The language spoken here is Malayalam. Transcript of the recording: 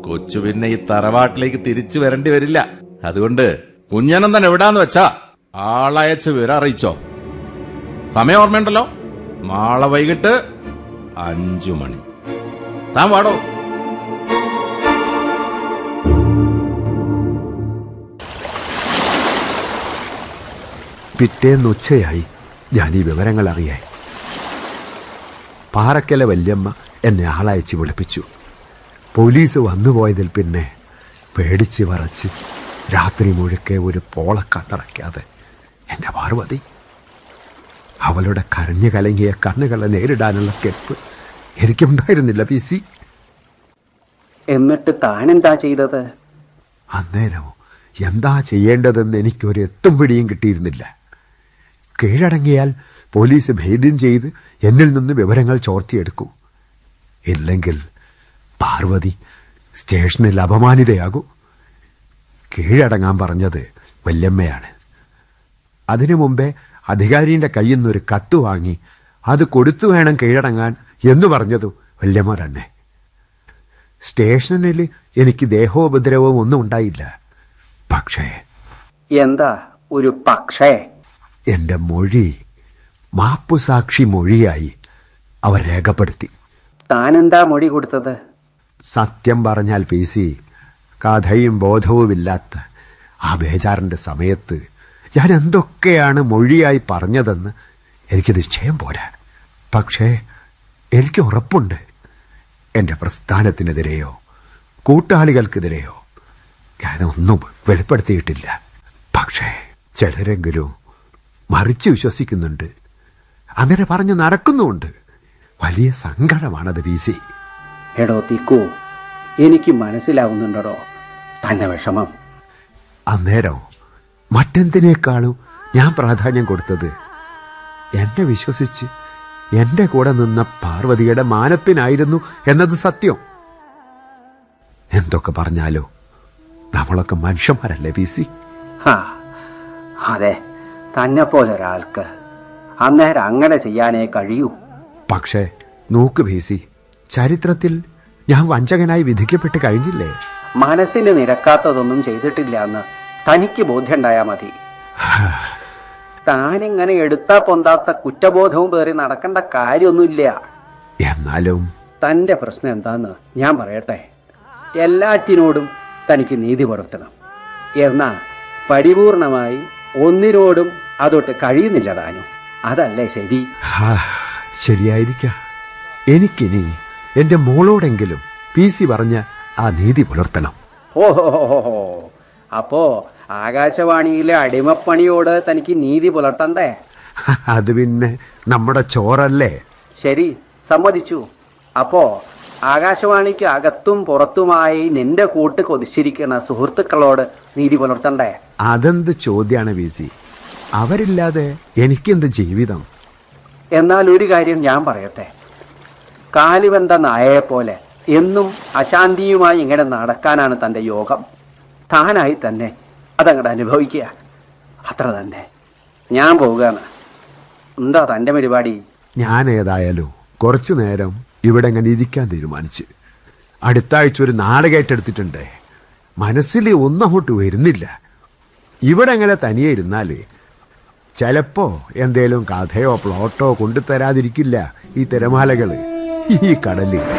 കൊച്ചു പിന്നെ ഈ തറവാട്ടിലേക്ക് തിരിച്ചു വരേണ്ടി വരില്ല അതുകൊണ്ട് കുഞ്ഞനന്ദൻ എവിടാന്ന് വെച്ചാ ആളയച്ച് വിവരം അറിയിച്ചോ സമയം ഓർമ്മയുണ്ടല്ലോ നാളെ വൈകിട്ട് അഞ്ചു മണി താൻ വാടോ പിറ്റേന്ന് ഉച്ചയായി ഞാൻ ഈ വിവരങ്ങൾ അറിയാൻ പാറക്കല വല്യമ്മ എന്നെ ആളയച്ച് വിളിപ്പിച്ചു പോലീസ് വന്നുപോയതിൽ പിന്നെ പേടിച്ച് വറച്ച് രാത്രി മുഴുക്കെ ഒരു പോള കണ്ണടയ്ക്കാതെ എൻ്റെ പാർവതി അവളുടെ കരഞ്ഞു കലങ്ങിയ കണ്ണുകളെ നേരിടാനുള്ള കെപ്പ് എനിക്കുണ്ടായിരുന്നില്ല പി സി എന്നിട്ട് താൻ എന്താ ചെയ്തത് അന്നേരം എന്താ ചെയ്യേണ്ടതെന്ന് എനിക്കൊരു എത്തും പിടിയും കിട്ടിയിരുന്നില്ല കീഴടങ്ങിയാൽ പോലീസ് ഭേദ്യം ചെയ്ത് എന്നിൽ നിന്ന് വിവരങ്ങൾ ചോർത്തിയെടുക്കൂ ഇല്ലെങ്കിൽ പാർവതി സ്റ്റേഷനിൽ അപമാനിതയാകൂ കീഴടങ്ങാൻ പറഞ്ഞത് വല്യമ്മയാണ് അതിനു മുമ്പേ അധികാരിയുടെ കയ്യിൽ നിന്നൊരു കത്ത് വാങ്ങി അത് കൊടുത്തു വേണം കീഴടങ്ങാൻ എന്ന് പറഞ്ഞതു വല്യമ്മ തന്നെ സ്റ്റേഷനിൽ എനിക്ക് ദേഹോപദ്രവവും ഒന്നും ഉണ്ടായില്ല പക്ഷേ എന്താ ഒരു പക്ഷേ എൻ്റെ മൊഴി മാപ്പുസാക്ഷി മൊഴിയായി അവർ രേഖപ്പെടുത്തി താൻ എന്താ മൊഴി കൊടുത്തത് സത്യം പറഞ്ഞാൽ പി സി കഥയും ബോധവുമില്ലാത്ത ആ ബേജാറിൻ്റെ സമയത്ത് ഞാൻ എന്തൊക്കെയാണ് മൊഴിയായി പറഞ്ഞതെന്ന് എനിക്ക് നിശ്ചയം പോരാ പക്ഷേ എനിക്ക് ഉറപ്പുണ്ട് എൻ്റെ പ്രസ്ഥാനത്തിനെതിരെയോ കൂട്ടാളികൾക്കെതിരെയോ ഞാനൊന്നും വെളിപ്പെടുത്തിയിട്ടില്ല പക്ഷേ ചിലരെങ്കിലും മറിച്ച് വിശ്വസിക്കുന്നുണ്ട് അങ്ങനെ പറഞ്ഞ് നടക്കുന്നുമുണ്ട് വലിയ സങ്കടമാണത് പി സി എടോ തിക്കു എനിക്ക് മനസ്സിലാവുന്നുണ്ടോ തന്റെ വിഷമം അന്നേരം മറ്റെന്തിനേക്കാളും ഞാൻ പ്രാധാന്യം കൊടുത്തത് എന്നെ വിശ്വസിച്ച് എന്റെ കൂടെ നിന്ന പാർവതിയുടെ മാനപ്പിനായിരുന്നു എന്നത് സത്യം എന്തൊക്കെ പറഞ്ഞാലോ നമ്മളൊക്കെ മനുഷ്യന്മാരല്ലേ പി സി ഹാ അതെ തന്നെ പോലെ ഒരാൾക്ക് അന്നേരം അങ്ങനെ ചെയ്യാനേ കഴിയൂ പക്ഷേ നോക്ക് പി സി ചരിത്രത്തിൽ ഞാൻ വഞ്ചകനായി വിധിക്കപ്പെട്ട് കഴിഞ്ഞില്ലേ മനസ്സിന് നിരക്കാത്തതൊന്നും ചെയ്തിട്ടില്ല എന്ന് തനിക്ക് ബോധ്യമുണ്ടായാ മതി താനിങ്ങനെ എടുത്താ പൊന്താത്ത കുറ്റബോധവും പേറി നടക്കേണ്ട കാര്യമൊന്നുമില്ല എന്നാലും തന്റെ പ്രശ്നം എന്താന്ന് ഞാൻ പറയട്ടെ എല്ലാറ്റിനോടും തനിക്ക് നീതി പുലർത്തണം എന്നാ പരിപൂർണമായി ഒന്നിനോടും അതൊട്ട് കഴിയുന്നില്ല താനും അതല്ലേ ശരി ഹാ, ശരിയായിരിക്കാം എനിക്കിനി എന്റെ മോളോടെങ്കിലും പി സി പറഞ്ഞ ആ നീതി പുലർത്തണം ഓഹോ അപ്പോ ആകാശവാണിയിലെ അടിമപ്പണിയോട് തനിക്ക് നീതി പുലർത്തണ്ടേ അത് പിന്നെ നമ്മുടെ ചോറല്ലേ ശരി സമ്മതിച്ചു അപ്പോ ആകാശവാണിക്ക് അകത്തും പുറത്തുമായി നിന്റെ കൂട്ട് കൊതിച്ചിരിക്കുന്ന സുഹൃത്തുക്കളോട് നീതി പുലർത്തണ്ടേ അതെന്ത് ചോദ്യാണ് പി സി അവരില്ലാതെ എനിക്കെന്ത് ജീവിതം എന്നാൽ ഒരു കാര്യം ഞാൻ പറയട്ടെ കാലിവന്ത നായയെ പോലെ എന്നും അശാന്തിയുമായി ഇങ്ങനെ നടക്കാനാണ് തൻ്റെ യോഗം താനായി തന്നെ അതങ്ങോട്ട് അനുഭവിക്കുക അത്ര തന്നെ ഞാൻ പോവുകയാണ് എന്താ തൻ്റെ പരിപാടി ഞാൻ ഏതായാലും കുറച്ചു നേരം ഇവിടെ അങ്ങനെ ഇരിക്കാൻ തീരുമാനിച്ച് അടുത്ത ആഴ്ച ഒരു നാടകമായിട്ടെടുത്തിട്ടുണ്ട് മനസ്സിൽ ഒന്നും അങ്ങോട്ട് വരുന്നില്ല ഇവിടെ അങ്ങനെ തനിയെ ഇരുന്നാല് ചിലപ്പോ എന്തേലും കഥയോ പ്ലോട്ടോ കൊണ്ടുതരാതിരിക്കില്ല ഈ തിരമാലകള് ഈ കടലിൽ